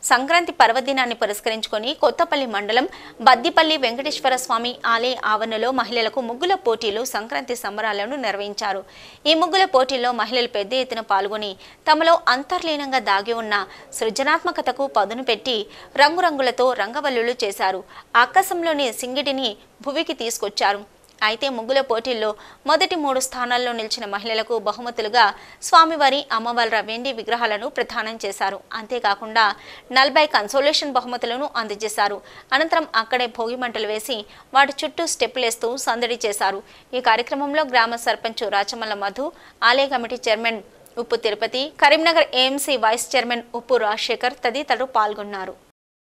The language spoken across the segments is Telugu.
సంక్రాంతి పర్వదినాన్ని పురస్కరించుకొని కొత్తపల్లి మండలం బద్దిపల్లి వెంకటేశ్వర స్వామి ఆలయ ఆవరణలో మహిళలకు ముగ్గుల పోటీలు సంక్రాంతి సంబరాలను నిర్వహించారు ఈ ముగ్గుల పోటీల్లో మహిళలు పెద్ద ఎత్తున పాల్గొని తమలో అంతర్లీనంగా దాగి ఉన్న సృజనాత్మకతకు పదును పెట్టి రంగురంగులతో రంగవల్లులు చేశారు ఆకాశంలోని సింగిటిని భువికి తీసుకొచ్చారు అయితే ముగ్గుల పోటీల్లో మొదటి మూడు స్థానాల్లో నిలిచిన మహిళలకు బహుమతులుగా స్వామివారి అమ్మవార్ల వెండి విగ్రహాలను ప్రదానం చేశారు అంతేకాకుండా నలభై కన్సోలేషన్ బహుమతులను అందజేశారు అనంతరం అక్కడే భోగి మంటలు వేసి వాటి చుట్టూ స్టెప్పులేస్తూ సందడి చేశారు ఈ కార్యక్రమంలో గ్రామ సర్పంచ్ రాచమల్ల మధు ఆలయ committee chairman Uppu Tirupati Karimnagar AMC vice chairman Uppu Rajasekhar తదితరులు పాల్గొన్నారు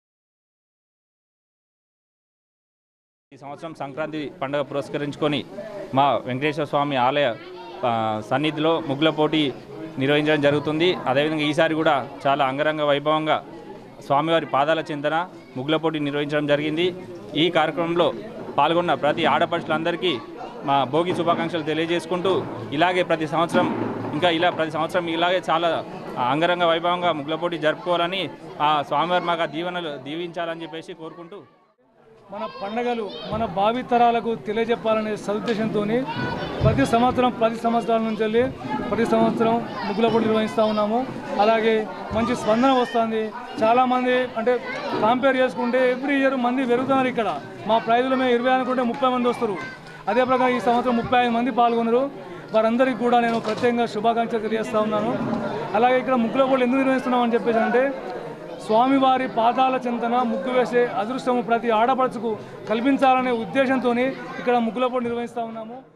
ఈ సంవత్సరం సంక్రాంతి పండుగ పురస్కరించుకొని మా వెంకటేశ్వర స్వామి ఆలయ ఆ, సన్నిధిలో ముగ్గుల పోటీ నిర్వహించడం జరుగుతుంది అదేవిధంగా ఈసారి కూడా చాలా అంగరంగ వైభవంగా స్వామివారి పాదాల చింతన ముగ్గుల పోటీ నిర్వహించడం జరిగింది ఈ కార్యక్రమంలో పాల్గొన్న ప్రతి ఆడపడుచులందరికీ మా భోగి శుభాకాంక్షలు తెలియజేసుకుంటూ ఇలాగే ప్రతి సంవత్సరం ఇంకా ఇలా ప్రతి సంవత్సరం ఇలాగే చాలా అంగరంగ వైభవంగా ముగ్గుల పోటీ జరుపుకోవాలని ఆ స్వామివారి మాకు ఆ దీవెనలు దీవించాలని చెప్పేసి కోరుకుంటూ మన పండగలు మన భావితరాలకు తెలియజెప్పాలనే సదుద్దేశంతో ప్రతి సంవత్సరం పది సంవత్సరాల నుంచి వెళ్ళి ప్రతి సంవత్సరం ముగ్గుల పోటీ నిర్వహిస్తూ ఉన్నాము అలాగే మంచి స్పందన వస్తుంది చాలామంది అంటే కంపేర్ చేసుకుంటే ఎవ్రీ ఇయర్ మంది పెరుగుతున్నారు ఇక్కడ మా ప్రైజులు మేము ఇరవై అనుకుంటే ముప్పై మంది వస్తారు అదే ప్రకారం ఈ సంవత్సరం ముప్పై ఐదు మంది పాల్గొన్నారు వారందరికీ కూడా నేను ప్రత్యేకంగా శుభాకాంక్షలు తెలియజేస్తా ఉన్నాను అలాగే ఇక్కడ ముగ్గుల పోటీ ఎందుకు నిర్వహిస్తున్నాం అని చెప్పేసి అంటే స్వామివారి పాదాల చింతన ముగ్గు వేసే అదృష్టము ప్రతి ఆడపడుచుకు కల్పించాలనే ఉద్దేశంతో ఇక్కడ ముగ్గుల పోటీ నిర్వహిస్తూ ఉన్నాము